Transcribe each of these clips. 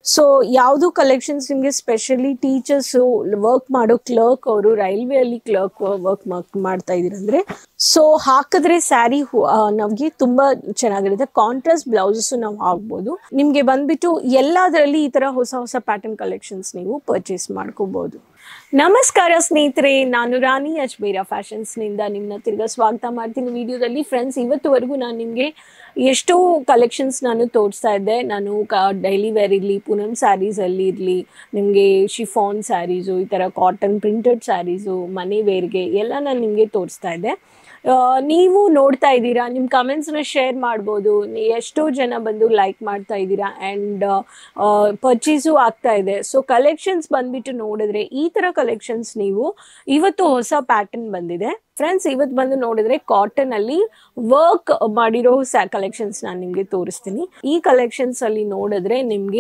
so ಯಾವುದು collections ನಿಮಗೆ specially teachers work ಮಾಡೋ ಕ್ಲರ್ಕ್ ಅವರು ರೈಲ್ವೆ ಅಲ್ಲಿ ಕ್ಲರ್ಕ್ ವರ್ಕ್ ಮಾಡ್ತಾ ಇದ್ದೀರಂದ್ರೆ ಸೊ ಹಾಕಿದ್ರೆ ಸ್ಯಾರಿ ನಮಗೆ ತುಂಬಾ ಚೆನ್ನಾಗಿರುತ್ತೆ ಕಾಂಟ್ರಾಸ್ಟ್ ಬ್ಲೌಸಸ್ ನಾವು ಹಾಕ್ಬೋದು ನಿಮಗೆ ಬಂದ್ಬಿಟ್ಟು ಎಲ್ಲದರಲ್ಲಿ ಈ ತರ ಹೊಸ ಹೊಸ ಪ್ಯಾಟರ್ನ್ ಕಲೆಕ್ಷನ್ಸ್ ನೀವು ಪರ್ಚೇಸ್ ಮಾಡ್ಕೋಬಹುದು ನಮಸ್ಕಾರ ಸ್ನೇಹಿತರೆ ನಾನು ರಾಣಿ ಅಜ್ಬೇರಾ ಫ್ಯಾಷನ್ಸ್ನಿಂದ ನಿಮ್ಮನ್ನ ತಿರ್ಗಾ ಸ್ವಾಗತ ಮಾಡ್ತೀನಿ ವಿಡಿಯೋದಲ್ಲಿ ಫ್ರೆಂಡ್ಸ್ ಇವತ್ತುವರೆಗೂ ನಾನು ನಿಮಗೆ ಎಷ್ಟೋ ಕಲೆಕ್ಷನ್ಸ್ ನಾನು ತೋರಿಸ್ತಾ ಇದ್ದೆ ನಾನು ಕ ಡೈಲಿ ವೇರ್ ಇರಲಿ ಪೂನಮ್ ಸ್ಯಾರೀಸಲ್ಲಿ ಇರಲಿ ನಿಮಗೆ ಶಿಫಾನ್ ಸ್ಯಾರೀಸು ಈ ಥರ ಕಾಟನ್ ಪ್ರಿಂಟೆಡ್ ಸ್ಯಾರೀಸು ಮನೆ ವೇರ್ಗೆ ಎಲ್ಲ ನಾನು ನಿಮಗೆ ತೋರಿಸ್ತಾ ಇದ್ದೆ ಆ, ನೀವು ನೋಡ್ತಾ ಇದ್ದೀರಾ ನಿಮ್ಮ ಕಮೆಂಟ್ಸ್ನ ಶೇರ್ ಮಾಡ್ಬೋದು ನೀ- ಎಷ್ಟೋ ಜನ ಬಂದು ಲೈಕ್ ಮಾಡ್ತಾ ಇದ್ದೀರಾ ಆ್ಯಂಡ್ ಪರ್ಚೇಸು ಆಗ್ತಾ ಇದೆ ಸೊ ಕಲೆಕ್ಷನ್ಸ್ ಬಂದ್ಬಿಟ್ಟು ನೋಡಿದ್ರೆ ಈ ಥರ ಕಲೆಕ್ಷನ್ಸ್ ನೀವು ಇವತ್ತು ಹೊಸ ಪ್ಯಾಟರ್ನ್ ಬಂದಿದೆ ಫ್ರೆಂಡ್ಸ್ ಇವತ್ತು ಬಂದು ನೋಡಿದ್ರೆ ಕಾಟನ್ ಅಲ್ಲಿ ವರ್ಕ್ ಮಾಡಿರೋ ಸ್ಯಾ ಕಲೆಕ್ಷನ್ಸ್ ನಾನು ನಿಮಗೆ ತೋರಿಸ್ತೀನಿ ಈ ಕಲೆಕ್ಷನ್ಸ್ ಅಲ್ಲಿ ನೋಡಿದ್ರೆ ನಿಮಗೆ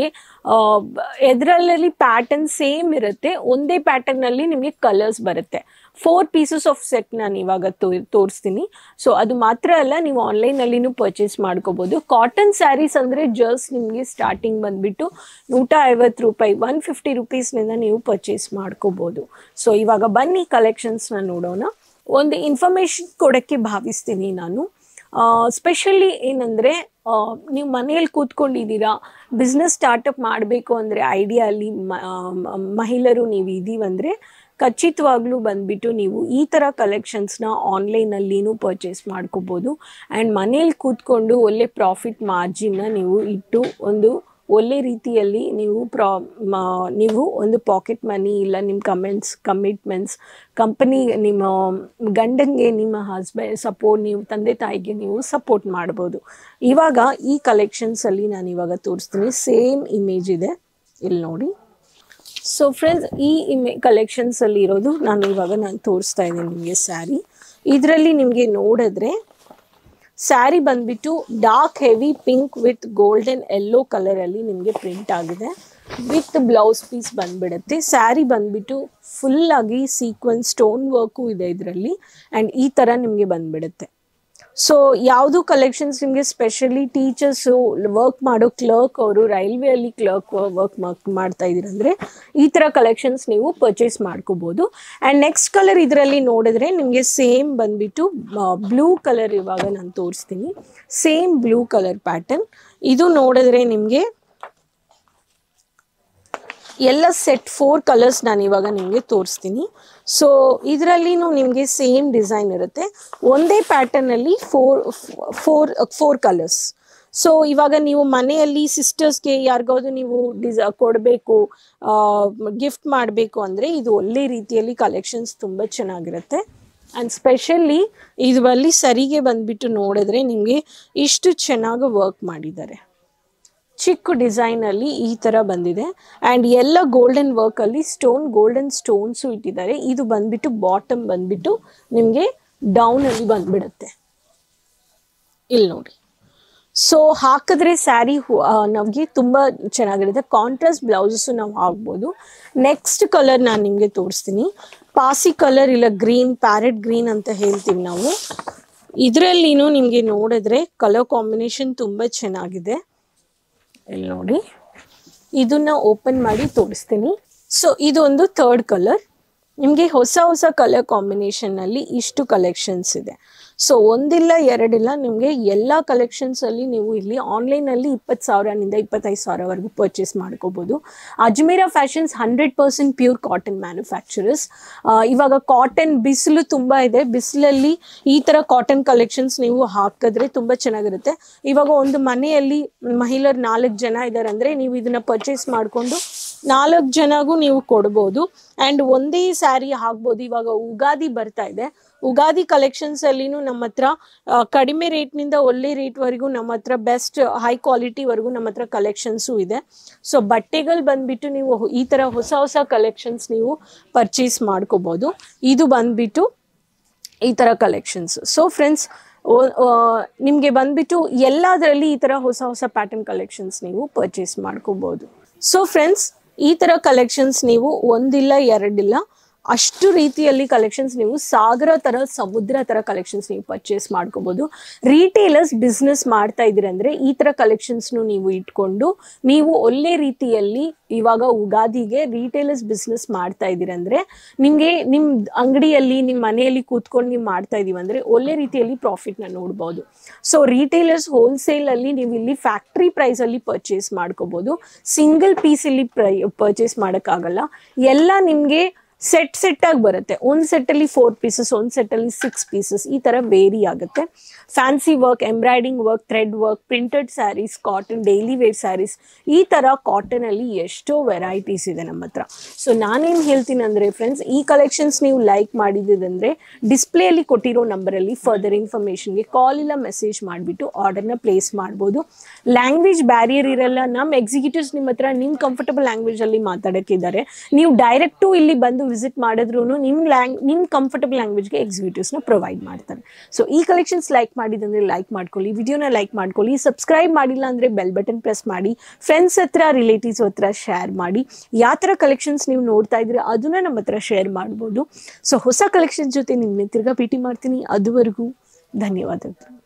ಎದರಲ್ಲಿ ಪ್ಯಾಟರ್ನ್ ಸೇಮ್ ಇರುತ್ತೆ ಒಂದೇ ಪ್ಯಾಟರ್ನ್ ಅಲ್ಲಿ ನಿಮಗೆ ಕಲರ್ಸ್ ಬರುತ್ತೆ ಫೋರ್ ಪೀಸಸ್ ಆಫ್ ಸೆಟ್ ನಾನು ಇವಾಗ ತೋ ತೋರಿಸ್ತೀನಿ ಸೊ ಅದು ಮಾತ್ರ ಅಲ್ಲ ನೀವು ಆನ್ಲೈನಲ್ಲಿನೂ ಪರ್ಚೇಸ್ ಮಾಡ್ಕೋಬೋದು ಕಾಟನ್ ಸ್ಯಾರೀಸ್ ಅಂದರೆ ಜಸ್ಟ್ ನಿಮಗೆ ಸ್ಟಾರ್ಟಿಂಗ್ ಬಂದುಬಿಟ್ಟು ನೂಟ ಐವತ್ತು ರೂಪಾಯಿ ಒನ್ ಫಿಫ್ಟಿ ರುಪೀಸ್ನಿಂದ ನೀವು ಪರ್ಚೇಸ್ ಮಾಡ್ಕೋಬೋದು ಸೊ ಇವಾಗ ಬನ್ನಿ ಕಲೆಕ್ಷನ್ಸ್ನ ನೋಡೋಣ ಒಂದು ಇನ್ಫಾರ್ಮೇಶನ್ ಕೊಡೋಕ್ಕೆ ಭಾವಿಸ್ತೀನಿ ನಾನು ಸ್ಪೆಷಲಿ ಏನಂದರೆ ನೀವು ಮನೆಯಲ್ಲಿ ಕೂತ್ಕೊಂಡಿದ್ದೀರಾ ಬಿಸ್ನೆಸ್ ಸ್ಟಾರ್ಟಪ್ ಮಾಡಬೇಕು ಅಂದರೆ ಐಡಿಯಾ ಅಲ್ಲಿ ಮ- ಆ, ಮ- ಮಹಿಳೆಯರು ನೀವು ಇದೀವಂದರೆ ಖಚಿತವಾಗ್ಲೂ ಬಂದ್ಬಿಟ್ಟು ನೀವು ಈ ಥರ ಕಲೆಕ್ಷನ್ಸ್ನ ಆನ್ಲೈನಲ್ಲಿನೂ ಪರ್ಚೇಸ್ ಮಾಡ್ಕೋಬೋದು ಆ್ಯಂಡ್ ಮನೇಲಿ ಕೂತ್ಕೊಂಡು ಒಳ್ಳೆ ಪ್ರಾಫಿಟ್ ಮಾರ್ಜಿನ್ನ ನೀವು ಇಟ್ಟು ಒಂದು ಒಳ್ಳೆ ರೀತಿಯಲ್ಲಿ ನೀವು ಪ್ರಾ ಮ- ನೀವು ಒಂದು ಪಾಕೆಟ್ ಮನಿ ಇಲ್ಲ ನಿಮ್ಮ ಕಮೆಂಟ್ಸ್ ಕಮಿಟ್ಮೆಂಟ್ಸ್ ಕಂಪನಿ ನಿಮ್ಮ ಗಂಡಂಗೆ ನಿಮ್ಮ ಹಸ್ಬೆಂಡ್ ಸಪೋರ್ಟ್ ನೀವು ತಂದೆ ತಾಯಿಗೆ ನೀವು ಸಪೋರ್ಟ್ ಮಾಡ್ಬೋದು ಇವಾಗ ಈ ಕಲೆಕ್ಷನ್ಸಲ್ಲಿ ನಾನು ಇವಾಗ ತೋರಿಸ್ತೀನಿ ಸೇಮ್ ಇಮೇಜ್ ಇದೆ ಇಲ್ಲಿ ನೋಡಿ ಸೊ ಫ್ರೆಂಡ್ಸ್ ಈ ಇಮೆ ಕಲೆಕ್ಷನ್ಸಲ್ಲಿ ಇರೋದು ನಾನು ಇವಾಗ ನಾನು ತೋರಿಸ್ತಾ ಇದ್ದೀನಿ ನಿಮಗೆ ಸ್ಯಾರಿ ಇದರಲ್ಲಿ ನಿಮಗೆ ನೋಡಿದ್ರೆ ಸ್ಯಾರಿ ಬಂದ್ಬಿಟ್ಟು dark heavy pink with golden yellow ಕಲರಲ್ಲಿ ನಿಮಗೆ ಪ್ರಿಂಟ್ ಆಗಿದೆ ವಿತ್ ಬ್ಲೌಸ್ ಪೀಸ್ ಬಂದ್ಬಿಡುತ್ತೆ ಸ್ಯಾರಿ ಬಂದ್ಬಿಟ್ಟು ಫುಲ್ ಆಗಿ ಸೀಕ್ವೆನ್ಸ್ ಸ್ಟೋನ್ ವರ್ಕು ಇದೆ ಇದರಲ್ಲಿ ಆ್ಯಂಡ್ ಈ ಥರ ನಿಮಗೆ ಬಂದ್ಬಿಡುತ್ತೆ ಸೊ ಯಾವುದು ಕಲೆಕ್ಷನ್ಸ್ ನಿಮಗೆ ಸ್ಪೆಷಲಿ ಟೀಚರ್ಸು ವರ್ಕ್ ಮಾಡೋ ಕ್ಲರ್ಕ್ ಅವರು ರೈಲ್ವೆ ಅಲ್ಲಿ ಕ್ಲರ್ಕ್ ವರ್ಕ್ ಮಾಡ್ತಾ ಇದ್ದೀರಂದ್ರೆ ಈ ಥರ ಕಲೆಕ್ಷನ್ಸ್ ನೀವು ಪರ್ಚೇಸ್ ಮಾಡ್ಕೋಬೋದು ಆ್ಯಂಡ್ ನೆಕ್ಸ್ಟ್ ಕಲರ್ ಇದರಲ್ಲಿ ನೋಡಿದ್ರೆ ನಿಮಗೆ ಸೇಮ್ ಬಂದ್ಬಿಟ್ಟು ಬ್ಲೂ ಕಲರ್ ಇವಾಗ ನಾನು ತೋರಿಸ್ತೀನಿ ಸೇಮ್ ಬ್ಲೂ ಕಲರ್ ಪ್ಯಾಟರ್ನ್ ಇದು ನೋಡಿದ್ರೆ ನಿಮಗೆ ಎಲ್ಲ ಸೆಟ್ ಫೋರ್ ಕಲರ್ಸ್ ನಾನು ಇವಾಗ ನಿಮಗೆ ತೋರಿಸ್ತೀನಿ ಸೊ ಇದರಲ್ಲಿನೂ ನಿಮಗೆ ಸೇಮ್ ಡಿಸೈನ್ ಇರುತ್ತೆ ಒಂದೇ ಪ್ಯಾಟರ್ನಲ್ಲಿ four four four colours so ಇವಾಗ ನೀವು ಮನೆಯಲ್ಲಿ ಸಿಸ್ಟರ್ಸ್ಗೆ ಯಾರಿಗಾದ್ರು ನೀವು ಡಿಸ ಕೊಡಬೇಕು ಗಿಫ್ಟ್ ಮಾಡಬೇಕು ಅಂದರೆ ಇದು ಒಳ್ಳೆ ರೀತಿಯಲ್ಲಿ ಕಲೆಕ್ಷನ್ಸ್ ತುಂಬ ಚೆನ್ನಾಗಿರುತ್ತೆ ಆ್ಯಂಡ್ ಸ್ಪೆಷಲಿ ಇದರಲ್ಲಿ ಸರಿಗೆ ಬಂದ್ಬಿಟ್ಟು ನೋಡಿದ್ರೆ ನಿಮಗೆ ಇಷ್ಟು ಚೆನ್ನಾಗಿ ವರ್ಕ್ ಮಾಡಿದ್ದಾರೆ ಚಿಕ್ಕ ಡಿಸೈನಲ್ಲಿ ಈ ಥರ ಬಂದಿದೆ ಆ್ಯಂಡ್ ಎಲ್ಲ ಗೋಲ್ಡನ್ ವರ್ಕಲ್ಲಿ ಸ್ಟೋನ್ ಗೋಲ್ಡನ್ ಸ್ಟೋನ್ಸು ಇಟ್ಟಿದ್ದಾರೆ ಇದು ಬಂದ್ಬಿಟ್ಟು ಬಾಟಮ್ ಬಂದ್ಬಿಟ್ಟು ನಿಮಗೆ ಡೌನಲ್ಲಿ ಬಂದ್ಬಿಡುತ್ತೆ ಇಲ್ಲಿ ನೋಡಿ ಸೊ ಹಾಕಿದ್ರೆ ಸ್ಯಾರಿ ನಮಗೆ ತುಂಬ ಚೆನ್ನಾಗಿರುತ್ತೆ ಕಾಂಟ್ರಾಸ್ಟ್ ಬ್ಲೌಸಸ್ಸು ನಾವು ಹಾಕ್ಬೋದು ನೆಕ್ಸ್ಟ್ ಕಲರ್ ನಾನು ನಿಮಗೆ ತೋರಿಸ್ತೀನಿ ಪಾಸಿ ಕಲರ್ ಇಲ್ಲ ಗ್ರೀನ್ ಪ್ಯಾರೆಟ್ ಗ್ರೀನ್ ಅಂತ ಹೇಳ್ತೀವಿ ನಾವು ಇದರಲ್ಲಿನೂ ನಿಮಗೆ ನೋಡಿದ್ರೆ ಕಲರ್ ಕಾಂಬಿನೇಷನ್ ತುಂಬ ಚೆನ್ನಾಗಿದೆ ಇಲ್ಲಿ ನೋಡಿ ಇದನ್ನ ಓಪನ್ ಮಾಡಿ ತೋರಿಸ್ತೀನಿ ಸೊ ಇದು ಒಂದು ಥರ್ಡ್ ಕಲರ್ ನಿಮಗೆ ಹೊಸ ಹೊಸ ಕಲರ್ ಕಾಂಬಿನೇಷನ್ನಲ್ಲಿ ಇಷ್ಟು ಕಲೆಕ್ಷನ್ಸ್ ಇದೆ ಸೊ ಒಂದಿಲ್ಲ ಎರಡಿಲ್ಲ ನಿಮಗೆ ಎಲ್ಲ ಕಲೆಕ್ಷನ್ಸಲ್ಲಿ ನೀವು ಇಲ್ಲಿ ಆನ್ಲೈನಲ್ಲಿ ಇಪ್ಪತ್ತು ಸಾವಿರನಿಂದ ಇಪ್ಪತ್ತೈದು ಸಾವಿರವರೆಗೂ ಪರ್ಚೇಸ್ ಮಾಡ್ಕೋಬೋದು Ajmeera fashions hundred percent pure cotton manufacturers ಇವಾಗ ಕಾಟನ್ ಬಿಸಿಲು ತುಂಬ ಇದೆ ಬಿಸಿಲಲ್ಲಿ ಈ ಥರ ಕಾಟನ್ ಕಲೆಕ್ಷನ್ಸ್ ನೀವು ಹಾಕಿದ್ರೆ ತುಂಬ ಚೆನ್ನಾಗಿರುತ್ತೆ ಇವಾಗ ಒಂದು ಮನೆಯಲ್ಲಿ ಮಹಿಳೆಯರು ನಾಲ್ಕು ಜನ ಇದ್ದಾರೆ ಅಂದರೆ ನೀವು ಇದನ್ನು ಪರ್ಚೇಸ್ ಮಾಡಿಕೊಂಡು ನಾಲ್ಕು ಜನಗೂ ನೀವು ಕೊಡ್ಬೋದು ಆ್ಯಂಡ್ ಒಂದೇ ಸ್ಯಾರಿ ಹಾಕ್ಬೋದು ಇವಾಗ ಉಗಾದಿ ಬರ್ತಾ ಇದೆ ಉಗಾದಿ ಕಲೆಕ್ಷನ್ಸ್ ಅಲ್ಲಿನೂ ನಮ್ಮ ಹತ್ರ ಆ, ಕಡಿಮೆ ರೇಟ್ನಿಂದ ಒಳ್ಳೆ ರೇಟ್ವರೆಗೂ ನಮ್ಮ ಹತ್ರ ಬೆಸ್ಟ್ ಹೈ ಕ್ವಾಲಿಟಿವರೆಗೂ ನಮ್ಮ ಹತ್ರ ಕಲೆಕ್ಷನ್ಸು ಇದೆ ಸೊ ಬಟ್ಟೆಗಳು ಬಂದ್ಬಿಟ್ಟು ನೀವು ಈ ಥರ ಹೊಸ ಹೊಸ ಕಲೆಕ್ಷನ್ಸ್ ನೀವು ಪರ್ಚೇಸ್ ಮಾಡ್ಕೋಬೋದು ಇದು ಬಂದ್ಬಿಟ್ಟು ಈ ಥರ ಕಲೆಕ್ಷನ್ಸ್ ಸೊ ಫ್ರೆಂಡ್ಸ್ ನಿಮಗೆ ಬಂದ್ಬಿಟ್ಟು ಎಲ್ಲದರಲ್ಲಿ ಈ ಥರ ಹೊಸ ಹೊಸ ಪ್ಯಾಟರ್ನ್ ಕಲೆಕ್ಷನ್ಸ್ ನೀವು ಪರ್ಚೇಸ್ ಮಾಡ್ಕೋಬೋದು ಸೊ ಫ್ರೆಂಡ್ಸ್ ಈ ಥರ ಕಲೆಕ್ಷನ್ಸ್ ನೀವು ಒಂದಿಲ್ಲ ಎರಡಿಲ್ಲ ಅಷ್ಟು ರೀತಿಯಲ್ಲಿ ಕಲೆಕ್ಷನ್ಸ್ ನೀವು ಸಾಗರ ತರ ಸಮುದ್ರ ತರ ಕಲೆಕ್ಷನ್ಸ್ ನೀವು ಪರ್ಚೇಸ್ ಮಾಡ್ಕೋಬಹುದು ರೀಟೇಲರ್ಸ್ ಬಿಸ್ನೆಸ್ ಮಾಡ್ತಾ ಇದ್ದೀರಿ ಅಂದ್ರೆ ಈ ತರ ಕಲೆಕ್ಷನ್ಸ್ ನೀವು ಇಟ್ಕೊಂಡು ನೀವು ಒಳ್ಳೆ ರೀತಿಯಲ್ಲಿ ಇವಾಗ ಉಗಾದಿಗೆ ರೀಟೇಲರ್ಸ್ ಬಿಸ್ನೆಸ್ ಮಾಡ್ತಾ ಇದ್ದೀರಿ ಅಂದ್ರೆ ನಿಮ್ಗೆ ನಿಮ್ ಅಂಗಡಿಯಲ್ಲಿ ನಿಮ್ ಮನೆಯಲ್ಲಿ ಕೂತ್ಕೊಂಡು ನೀವು ಮಾಡ್ತಾ ಇದೀವಿ ಅಂದ್ರೆ ಒಳ್ಳೆ ರೀತಿಯಲ್ಲಿ ಪ್ರಾಫಿಟ್ ನ ನೋಡ್ಬೋದು ಸೊ ರಿಟೇಲರ್ಸ್ ಹೋಲ್ಸೇಲ್ ಅಲ್ಲಿ ನೀವು ಇಲ್ಲಿ ಫ್ಯಾಕ್ಟ್ರಿ ಪ್ರೈಸ್ ಅಲ್ಲಿ ಪರ್ಚೇಸ್ ಮಾಡ್ಕೋಬಹುದು ಸಿಂಗಲ್ ಪೀಸ್ ಇಲ್ಲಿ ಪರ್ಚೇಸ್ ಮಾಡೋಕ್ಕಾಗಲ್ಲ ಎಲ್ಲ ನಿಮ್ಗೆ ಸೆಟ್ ಸೆಟ್ ಆಗಿ ಬರುತ್ತೆ ಒಂದು ಸೆಟ್ಟಲ್ಲಿ ಫೋರ್ ಪೀಸಸ್ ಒಂದು ಸೆಟ್ಟಲ್ಲಿ ಸಿಕ್ಸ್ ಪೀಸಸ್ ಈ ಥರ ವೇರಿ ಆಗುತ್ತೆ fancy work embroidering work thread work printed sarees cotton daily wear sarees ಈ ಥರ ಕಾಟನಲ್ಲಿ ಎಷ್ಟೋ ವೆರೈಟೀಸ್ ಇದೆ ನಮ್ಮ ಹತ್ರ ಸೊ ನಾನೇನು ಹೇಳ್ತೀನಿ ಅಂದರೆ ಫ್ರೆಂಡ್ಸ್ ಈ ಕಲೆಕ್ಷನ್ಸ್ ನೀವು ಲೈಕ್ ಮಾಡಿದ್ದಂದರೆ ಡಿಸ್ಪ್ಲೇಯಲ್ಲಿ ಕೊಟ್ಟಿರೋ ನಂಬರಲ್ಲಿ ಫರ್ದರ್ ಇನ್ಫಾರ್ಮೇಷನ್ಗೆ ಕಾಲ್ ಇಲ್ಲ ಮೆಸೇಜ್ ಮಾಡಿಬಿಟ್ಟು ಆರ್ಡರ್ನ ಪ್ಲೇಸ್ ಮಾಡ್ಬೋದು ಲ್ಯಾಂಗ್ವೇಜ್ ಬ್ಯಾರಿಯರ್ ಇರಲ್ಲ ನಮ್ಮ ಎಕ್ಸಿಕ್ಯೂಟಿವ್ಸ್ ನಿಮ್ಮ ಹತ್ರ ನಿಮ್ಮ ಕಂಫರ್ಟಬಲ್ ಲ್ಯಾಂಗ್ವೇಜಲ್ಲಿ ಮಾತಾಡೋಕ್ಕಿದ್ದಾರೆ ನೀವು ಡೈರೆಕ್ಟು ಇಲ್ಲಿ ಬಂದು ವಿಸಿಟ್ ಮಾಡಿದ್ರು ನಿಮ್ಮ ಲ್ಯಾಂಗ್ ನಿಮ್ಮ ಕಂಫರ್ಟಬಲ್ ಲ್ಯಾಂಗ್ವೇಜ್ಗೆ ಎಕ್ಸಿಕ್ಯೂಟಿವ್ಸ್ನ ಪ್ರೊವೈಡ್ ಮಾಡ್ತಾರೆ ಸೊ ಈ ಕಲೆಕ್ಷನ್ಸ್ ಲೈಕ್ ಮಾಡಿದಂದ್ರೆ ಲೈಕ್ ಮಾಡ್ಕೊಳ್ಳಿ ವಿಡಿಯೋನ ಲೈಕ್ ಮಾಡ್ಕೊಳ್ಳಿ ಸಬ್ಸ್ಕ್ರೈಬ್ ಮಾಡಿಲ್ಲ ಅಂದರೆ ಬೆಲ್ ಬಟನ್ ಪ್ರೆಸ್ ಮಾಡಿ ಫ್ರೆಂಡ್ಸ್ ಹತ್ರ ರಿಲೇಟಿವ್ಸ್ ಹತ್ರ ಶೇರ್ ಮಾಡಿ ಯಾವ ಥರ ಕಲೆಕ್ಷನ್ಸ್ ನೀವು ನೋಡ್ತಾ ಇದ್ರೆ ಅದನ್ನ ನಮ್ಮ ಹತ್ರ ಶೇರ್ ಮಾಡ್ಬೋದು ಸೊ ಹೊಸ ಕಲೆಕ್ಷನ್ಸ್ ಜೊತೆ ನಿಮ್ಮನ್ನ ತಿರ್ಗಾ ಭೇಟಿ ಮಾಡ್ತೀನಿ ಅದುವರೆಗೂ ಧನ್ಯವಾದಗಳು